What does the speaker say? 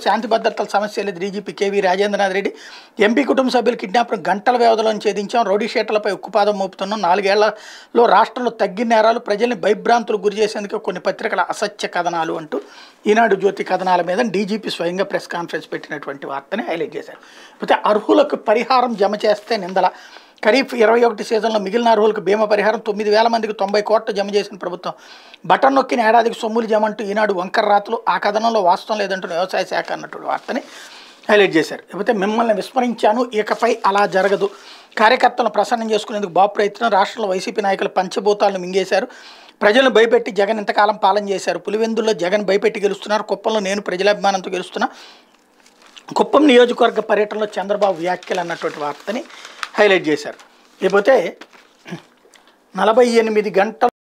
శాంతి భద్రతల సమస్య లేదు DGP KV Rajendranath Reddy MP కుటుంబ సభ్యులు కిడ్నాప్ గంటల వ్యవధిలో ఛేదించాం రౌడీ షీటర్లపై ఉక్కుపాదం మోపుతున్నాం నాలుగేళ్లలో రాష్ట్రంలో తగ్గిన నేరాలు ప్రజల్ని భయభ్రాంతులకు గురి చేసేందుకు కొన్ని పత్రికల అసత్య కథనాలు అంటూ ఈనాడు జ్యోతి కథనాల మీద డీజీపీ స్వయంగా ప్రెస్ కాన్ఫరెన్స్ పెట్టినటువంటి వార్తని హైలైట్ చేశారు అయితే అర్హులకు పరిహారం జమ చేస్తే నిందల ఖరీఫ్ ఇరవై ఒకటి సీజన్లో మిగిలిన అర్హులకు బీమా పరిహారం తొమ్మిది వేల మందికి తొంభై కోట్లు జమ చేసిన ప్రభుత్వం బటన్ నొక్కిన ఏడాదికి సొమ్ములు జమ అంటూ ఈనాడు వంకర రాతలు ఆ కథనంలో వాస్తవం లేదంటూ వ్యవసాయ శాఖ అన్నటువంటి వార్తని హైలైట్ చేశారు లేకపోతే మిమ్మల్ని విస్మరించాను ఇకపై అలా జరగదు కార్యకర్తలను ప్రసన్నం చేసుకునేందుకు బాబు ప్రయత్నం రాష్ట్రంలో వైసీపీ నాయకులు పంచభూతాలను మింగేశారు ప్రజలను భయపెట్టి జగన్ ఇంతకాలం పాలన చేశారు పులివెందుల్లో జగన్ భయపెట్టి గెలుస్తున్నారు కుప్పంలో నేను ప్రజలాభిమానంతో గెలుస్తున్నా కుప్పం నియోజకవర్గ పర్యటనలో చంద్రబాబు వ్యాఖ్యలు అన్నటువంటి వార్తని హైలైట్ చేశారు లేకపోతే నలభై ఎనిమిది గంటల